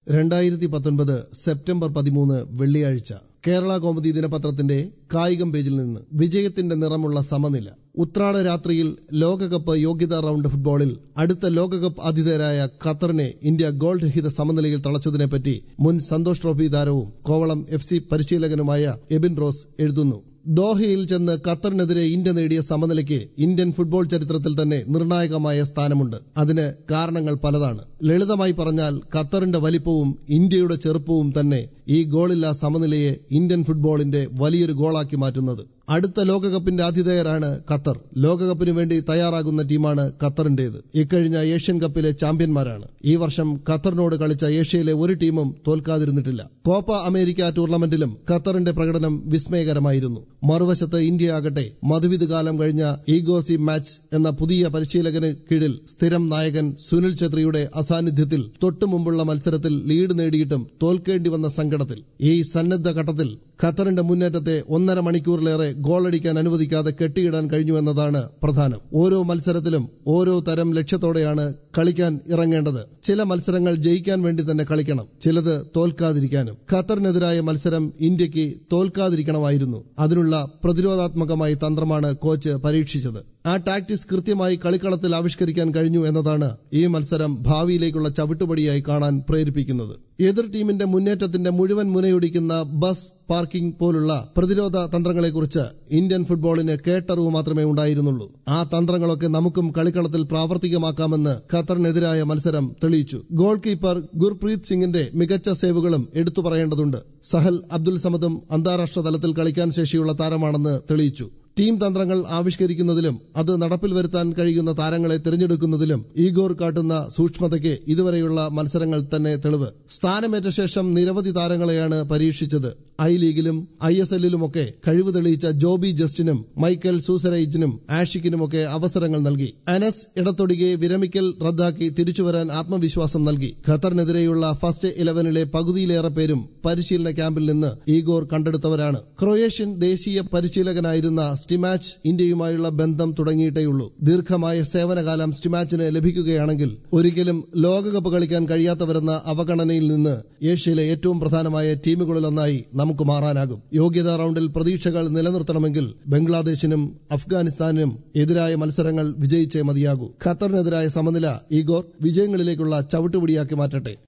രണ്ടായിരത്തി പത്തൊൻപത് സെപ്റ്റംബർ പതിമൂന്ന് വെള്ളിയാഴ്ച കേരള കോമതി ദിനപത്രത്തിന്റെ കായികം പേജിൽ നിന്ന് വിജയത്തിന്റെ നിറമുള്ള സമനില ഉത്രാട രാത്രിയിൽ ലോകകപ്പ് യോഗ്യതാ റൗണ്ട് ഫുട്ബോളിൽ അടുത്ത ലോകകപ്പ് ആതിഥേയരായ ഖത്തറിനെ ഇന്ത്യ ഗോൾ രഹിത സമനിലയിൽ തളച്ചതിനെപ്പറ്റി മുൻ സന്തോഷ് ട്രോഫി താരവും കോവളം എഫ് സി പരിശീലകനുമായ എബിൻ റോസ് എഴുതുന്നു ദോഹയിൽ ചെന്ന് ഖത്തറിനെതിരെ ഇന്ത്യ നേടിയ സമനിലയ്ക്ക് ഇന്ത്യൻ ഫുട്ബോൾ ചരിത്രത്തിൽ തന്നെ നിർണായകമായ സ്ഥാനമുണ്ട് അതിന് കാരണങ്ങൾ പലതാണ് ലളിതമായി പറഞ്ഞാൽ ഖത്തറിന്റെ വലിപ്പവും ഇന്ത്യയുടെ ചെറുപ്പവും തന്നെ ഈ ഗോളില്ലാ സമനിലയെ ഇന്ത്യൻ ഫുട്ബോളിന്റെ വലിയൊരു ഗോളാക്കി മാറ്റുന്നത് അടുത്ത ലോകകപ്പിന്റെ ആതിഥേയരാണ് ഖത്തർ ലോകകപ്പിന് വേണ്ടി തയ്യാറാകുന്ന ടീമാണ് ഖത്തറിന്റേത് ഇക്കഴിഞ്ഞ ഏഷ്യൻ കപ്പിലെ ചാമ്പ്യന്മാരാണ് ഈ വർഷം ഖത്തറിനോട് കളിച്ച ഏഷ്യയിലെ ഒരു ടീമും തോൽക്കാതിരുന്നിട്ടില്ല കോപ്പ അമേരിക്ക ടൂർണമെന്റിലും ഖത്തറിന്റെ പ്രകടനം വിസ്മയകരമായിരുന്നു മറുവശത്ത് ഇന്ത്യ ആകട്ടെ മധുവിധ കാലം കഴിഞ്ഞ ഈഗോസി മാച്ച് എന്ന പുതിയ പരിശീലകന് കീഴിൽ സ്ഥിരം നായകൻ സുനിൽ ഛത്രിയുടെ അസാന്നിധ്യത്തിൽ തൊട്ടുമുമ്പുള്ള മത്സരത്തിൽ ലീഡ് നേടിയിട്ടും തോൽക്കേണ്ടി വന്ന സങ്കടത്തിൽ ഈ സന്നദ്ധ ഘട്ടത്തിൽ ഖത്തറിന്റെ മുന്നേറ്റത്തെ ഒന്നര മണിക്കൂറിലേറെ ഗോളടിക്കാൻ അനുവദിക്കാതെ കെട്ടിയിടാൻ കഴിഞ്ഞുവെന്നതാണ് പ്രധാനം ഓരോ മത്സരത്തിലും ഓരോ തരം ലക്ഷ്യത്തോടെയാണ് കളിക്കാൻ ഇറങ്ങേണ്ടത് ചില മത്സരങ്ങൾ ജയിക്കാൻ വേണ്ടി തന്നെ കളിക്കണം ചിലത് തോൽക്കാതിരിക്കാനും ഖത്തറിനെതിരായ മത്സരം ഇന്ത്യക്ക് തോൽക്കാതിരിക്കണമായിരുന്നു അതിനുള്ള പ്രതിരോധാത്മകമായ തന്ത്രമാണ് കോച്ച് പരീക്ഷിച്ചത് ആ ടാക്ടിക്സ് കൃത്യമായി കളിക്കളത്തിൽ ആവിഷ്കരിക്കാൻ കഴിഞ്ഞു എന്നതാണ് ഈ മത്സരം ഭാവിയിലേക്കുള്ള ചവിട്ടുപടിയായി കാണാൻ പ്രേരിപ്പിക്കുന്നത് എതിർ ടീമിന്റെ മുന്നേറ്റത്തിന്റെ മുഴുവൻ മുനയൊടിക്കുന്ന ബസ് പാർക്കിംഗ് പോലുള്ള പ്രതിരോധ തന്ത്രങ്ങളെക്കുറിച്ച് ഇന്ത്യൻ ഫുട്ബോളിന് കേട്ടറിവ് മാത്രമേ ഉണ്ടായിരുന്നുള്ളൂ ആ തന്ത്രങ്ങളൊക്കെ നമുക്കും കളിക്കളത്തിൽ പ്രാവർത്തികമാക്കാമെന്ന് ഖത്തറിനെതിരായ മത്സരം തെളിയിച്ചു ഗോൾ കീപ്പർ ഗുർപ്രീത് സിംഗിന്റെ മികച്ച സേവുകളും എടുത്തു പറയേണ്ടതുണ്ട് സഹൽ അബ്ദുൽ സമദും അന്താരാഷ്ട്ര തലത്തിൽ കളിക്കാൻ ശേഷിയുള്ള താരമാണെന്ന് തെളിയിച്ചു ടീം തന്ത്രങ്ങൾ ആവിഷ്കരിക്കുന്നതിലും അത് നടപ്പിൽ വരുത്താൻ കഴിയുന്ന താരങ്ങളെ തിരഞ്ഞെടുക്കുന്നതിലും ഈഗോർ കാട്ടുന്ന സൂക്ഷ്മതയ്ക്ക് ഇതുവരെയുള്ള മത്സരങ്ങൾ തന്നെ തെളിവ് സ്ഥാനമേറ്റ ശേഷം നിരവധി താരങ്ങളെയാണ് പരീക്ഷിച്ചത് ഐ ലീഗിലും ഐ എസ് എല്ലിലുമൊക്കെ കഴിവ് തെളിയിച്ച ജോബി ജസ്റ്റിനും മൈക്കൽ സൂസറൈജിനും ആഷിക്കിനുമൊക്കെ അവസരങ്ങൾ നൽകി അനസ് ഇടത്തൊടികെ വിരമിക്കൽ റദ്ദാക്കി തിരിച്ചുവരാൻ ആത്മവിശ്വാസം നൽകി ഖത്തറിനെതിരെയുള്ള ഫസ്റ്റ് ഇലവനിലെ പകുതിയിലേറെ പേരും പരിശീലന ക്യാമ്പിൽ നിന്ന് ഈഗോർ കണ്ടെടുത്തവരാണ് ക്രൊയേഷ്യൻ ദേശീയ പരിശീലകനായിരുന്ന സ്റ്റിമാച്ച് ഇന്ത്യയുമായുള്ള ബന്ധം തുടങ്ങിയിട്ടേയുള്ളൂ ദീർഘമായ സേവനകാലം സ്റ്റിമാച്ചിന് ലഭിക്കുകയാണെങ്കിൽ ഒരിക്കലും ലോകകപ്പ് കളിക്കാൻ കഴിയാത്തവരെന്ന അവഗണനയിൽ നിന്ന് ഏഷ്യയിലെ ഏറ്റവും പ്രധാനമായ ടീമുകളിലൊന്നായി നമുക്ക് മാറാനാകും യോഗ്യതാ റൗണ്ടിൽ പ്രതീക്ഷകൾ നിലനിർത്തണമെങ്കിൽ ബംഗ്ലാദേശിനും അഫ്ഗാനിസ്ഥാനും എതിരായ മത്സരങ്ങൾ വിജയിച്ചേ മതിയാകൂ ഖത്തറിനെതിരായ സമനില ഈഗോർ വിജയങ്ങളിലേക്കുള്ള ചവിട്ടുപിടിയാക്കി മാറ്റട്ടെ